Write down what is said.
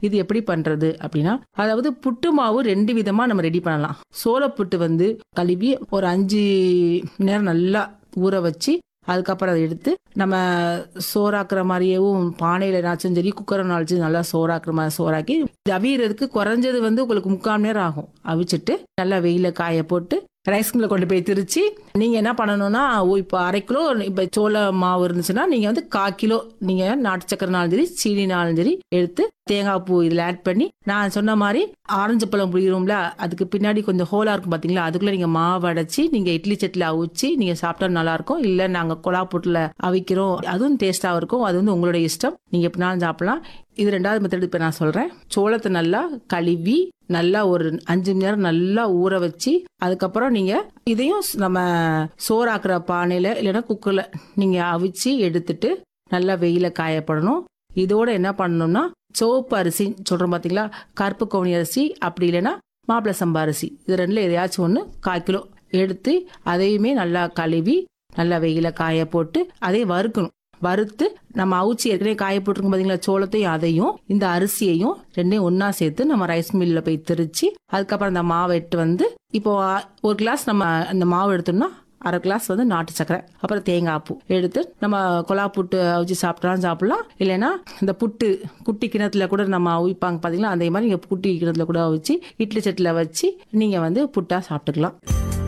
இது எப்படி பண்றது அப்படின்னா அதாவது புட்டு மாவு ரெண்டு விதமா நம்ம ரெடி பண்ணலாம் சோளப்புட்டு வந்து கழுவி ஒரு அஞ்சு மணி நேரம் நல்லா ஊற வச்சு அதுக்கப்புறம் அதை எடுத்து நம்ம சோறாக்குற மாதிரியேவும் பானையில நாச்சும் சரி குக்கரை நாச்சும் நல்லா சோறாக்குற மாதிரி சோறாக்கி இது அவியறதுக்கு குறைஞ்சது வந்து உங்களுக்கு முக்கால் மணி நேரம் ஆகும் அவிச்சிட்டு நல்லா வெயில காய போட்டு ரைஸ் மில்ல கொண்டு போய் திரிச்சு நீங்க என்ன பண்ணணும்னா ஓ, இப்போ அரை கிலோ இப்போ சோள மாவு இருந்துச்சுன்னா நீங்க வந்து கால் கிலோ நீங்க நாட்டு சக்கரைனாலும் சரி சீனினாலும் சரி எடுத்து தேங்காய் பூ இதில் ஆட் பண்ணி நான் சொன்ன மாதிரி ஆரஞ்சு பழம் புளியிரும்ல அதுக்கு பின்னாடி கொஞ்சம் ஹோலா இருக்கும் பாத்தீங்களா அதுக்குள்ள நீங்க மாவு அடைச்சி நீங்க இட்லி சட்டில அவிச்சு நீங்க சாப்பிட்டா நல்லா இருக்கும் இல்ல நாங்க கொலா புட்டுல அவிக்கிறோம் அதுவும் டேஸ்டா இருக்கும் அது வந்து உங்களோட இஷ்டம் நீங்க எப்படினாலும் சாப்பிடலாம் இது ரெண்டாவது மெத்தட் இப்ப நான் சொல்றேன் சோளத்தை நல்லா கழுவி நல்லா ஒரு அஞ்சு மணி நேரம் நல்லா ஊற வச்சு அதுக்கப்புறம் நீங்க இதையும் நம்ம சோறாக்குற பானையில இல்லைன்னா குக்கர்ல நீங்க அவிச்சு எடுத்துட்டு நல்லா வெயில காயப்படணும் இதோட என்ன பண்ணணும்னா சிவப்பு அரிசி சொல்றோம் பாத்தீங்களா கருப்பு கவுனி அரிசி அப்படி இல்லைன்னா மாப்பிள சம்பா அரிசி இது ரெண்டுல எதையாச்சும் ஒன்று கால் கிலோ எடுத்து அதையுமே நல்லா கழுவி நல்லா வெயில காய போட்டு அதை வறுக்கணும் வறுத்து நம்ம அவிச்சு ஏற்கனவே காய போட்டிருக்கோம் பாத்தீங்களா சோளத்தையும் அதையும் இந்த அரிசியையும் ரெண்டையும் ஒண்ணா சேர்த்து நம்ம ரைஸ் மில்ல போய் திரிச்சு அதுக்கப்புறம் அந்த மாவை எடுத்து வந்து இப்போ ஒரு கிளாஸ் நம்ம அந்த மாவு எடுத்தோம்னா அரை கிளாஸ் வந்து நாட்டு சக்கரை அப்புறம் தேங்காய் பூ எடுத்து நம்ம கொலா புட்டு அவிச்சு சாப்பிட்டாலும் சாப்பிடலாம் இல்லைன்னா இந்த புட்டு குட்டி கிணத்துல கூட நம்ம அவிப்பாங்க பாத்தீங்களா அதே மாதிரி நீங்க குட்டி கிணத்துல கூட அவிச்சு இட்லி சட்டில வச்சு நீங்க வந்து புட்டா சாப்பிட்டுக்கலாம்